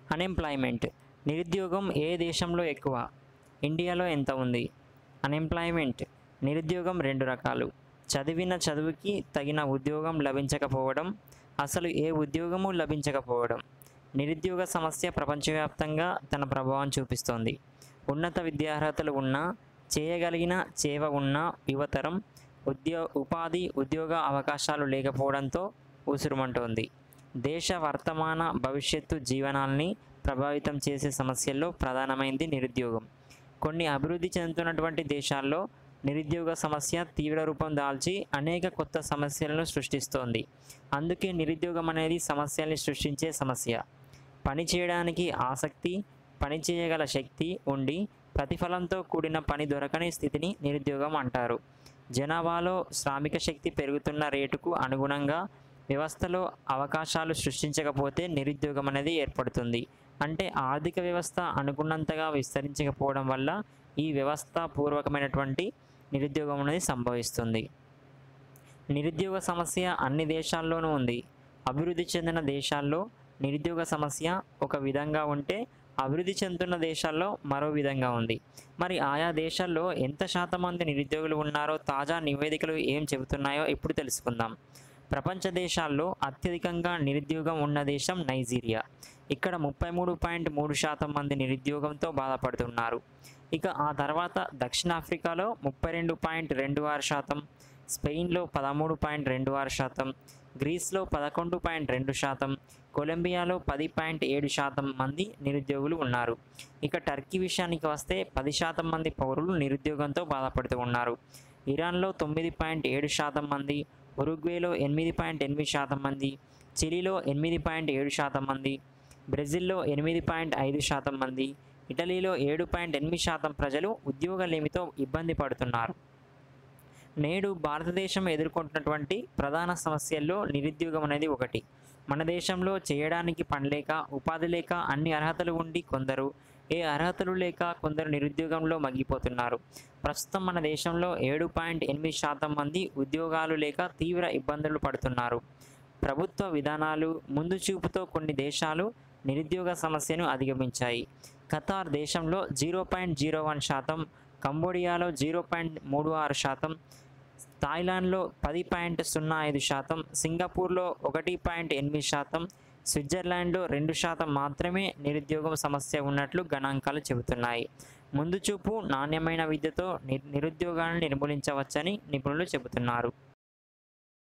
unemployment నిరుద్యోగం ఏ దేశంలో ఎక్కువ ఇండియాలో ఎంత ఉంది అన్ఎంప్లాయ్మెంట్ నిరుద్యోగం రెండు రకాలు చదివిన చదువుకి తగిన ఉద్యోగం లభించకపోవడం అసలు ఏ ఉద్యోగము లభించకపోవడం నిరుద్యోగ సమస్య ప్రపంచవ్యాప్తంగా తన ప్రభావం చూపిస్తోంది ఉన్నత విద్యార్హతలు ఉన్నా చేయగలిగిన చేవ ఉన్న యువతరం ఉద్యో ఉపాధి ఉద్యోగ అవకాశాలు లేకపోవడంతో ఉసురుమంటోంది దేశ వర్తమాన భవిష్యత్తు జీవనాల్ని ప్రభావితం చేసే సమస్యల్లో ప్రధానమైంది నిరుద్యోగం కొన్ని అభివృద్ధి చెందుతున్నటువంటి దేశాల్లో నిరుద్యోగ సమస్య తీవ్ర రూపం దాల్చి అనేక కొత్త సమస్యలను సృష్టిస్తోంది అందుకే నిరుద్యోగం అనేది సమస్యల్ని సృష్టించే సమస్య పని చేయడానికి ఆసక్తి పని చేయగల శక్తి ఉండి ప్రతిఫలంతో కూడిన పని దొరకని స్థితిని నిరుద్యోగం అంటారు జనాభాలో శ్రామిక శక్తి పెరుగుతున్న రేటుకు అనుగుణంగా వ్యవస్థలో అవకాశాలు సృష్టించకపోతే నిరుద్యోగం అనేది ఏర్పడుతుంది అంటే ఆర్థిక వ్యవస్థ అనుకున్నంతగా విస్తరించకపోవడం వల్ల ఈ వ్యవస్థ పూర్వకమైనటువంటి నిరుద్యోగం అనేది సంభవిస్తుంది నిరుద్యోగ సమస్య అన్ని దేశాల్లోనూ ఉంది అభివృద్ధి చెందిన దేశాల్లో నిరుద్యోగ సమస్య ఒక విధంగా ఉంటే అభివృద్ధి చెందుతున్న దేశాల్లో మరో విధంగా ఉంది మరి ఆయా దేశాల్లో ఎంత శాతం మంది నిరుద్యోగులు ఉన్నారో తాజా నివేదికలు ఏం చెబుతున్నాయో ఇప్పుడు తెలుసుకుందాం ప్రపంచ దేశాల్లో అత్యధికంగా నిరుద్యోగం ఉన్న దేశం నైజీరియా ఇక్కడ ముప్పై మూడు పాయింట్ మూడు శాతం మంది నిరుద్యోగంతో బాధపడుతున్నారు ఇక ఆ తర్వాత దక్షిణాఫ్రికాలో ముప్పై రెండు పాయింట్ రెండు ఆరు శాతం స్పెయిన్లో పదమూడు పాయింట్ రెండు ఆరు శాతం గ్రీస్లో పదకొండు పాయింట్ రెండు శాతం కొలంబియాలో పది పాయింట్ ఏడు శాతం మంది నిరుద్యోగులు ఉన్నారు ఇక టర్కీ విషయానికి వస్తే పది శాతం మంది పౌరులు నిరుద్యోగంతో బాధపడుతూ ఉన్నారు ఇరాన్లో తొమ్మిది పాయింట్ ఏడు శాతం మంది ఉరుగ్వేలో ఎనిమిది పాయింట్ ఎనిమిది శాతం మంది చిలీలో ఎనిమిది పాయింట్ ఏడు శాతం మంది బ్రెజిల్లో ఎనిమిది పాయింట్ ఐదు శాతం మంది ఇటలీలో ఏడు పాయింట్ ఎనిమిది శాతం ప్రజలు ఉద్యోగలేమితో ఇబ్బంది పడుతున్నారు నేడు భారతదేశం ఎదుర్కొంటున్నటువంటి ప్రధాన సమస్యల్లో నిరుద్యోగం అనేది ఒకటి మన దేశంలో చేయడానికి పని లేక ఉపాధి లేక అన్ని అర్హతలు ఉండి కొందరు ఏ అర్హతలు లేక కొందరు నిరుద్యోగంలో మగ్గిపోతున్నారు ప్రస్తుతం మన దేశంలో ఏడు పాయింట్ ఎనిమిది శాతం మంది ఉద్యోగాలు లేక తీవ్ర ఇబ్బందులు పడుతున్నారు ప్రభుత్వ విధానాలు ముందు చూపుతో కొన్ని దేశాలు నిరుద్యోగ సమస్యను అధిగమించాయి ఖతార్ దేశంలో జీరో పాయింట్ జీరో వన్ శాతం కంబోడియాలో జీరో పాయింట్ మూడు ఆరు శాతం థాయిలాండ్లో పది పాయింట్ సున్నా ఐదు శాతం సింగపూర్లో ఒకటి పాయింట్ ఎనిమిది శాతం స్విట్జర్లాండ్లో రెండు శాతం మాత్రమే నిరుద్యోగం సమస్య ఉన్నట్లు గణాంకాలు చెబుతున్నాయి ముందు చూపు నాణ్యమైన విద్యతో ని- నిరుద్యోగాన్ని నిర్మూలించవచ్చని నిపుణులు చెబుతున్నారు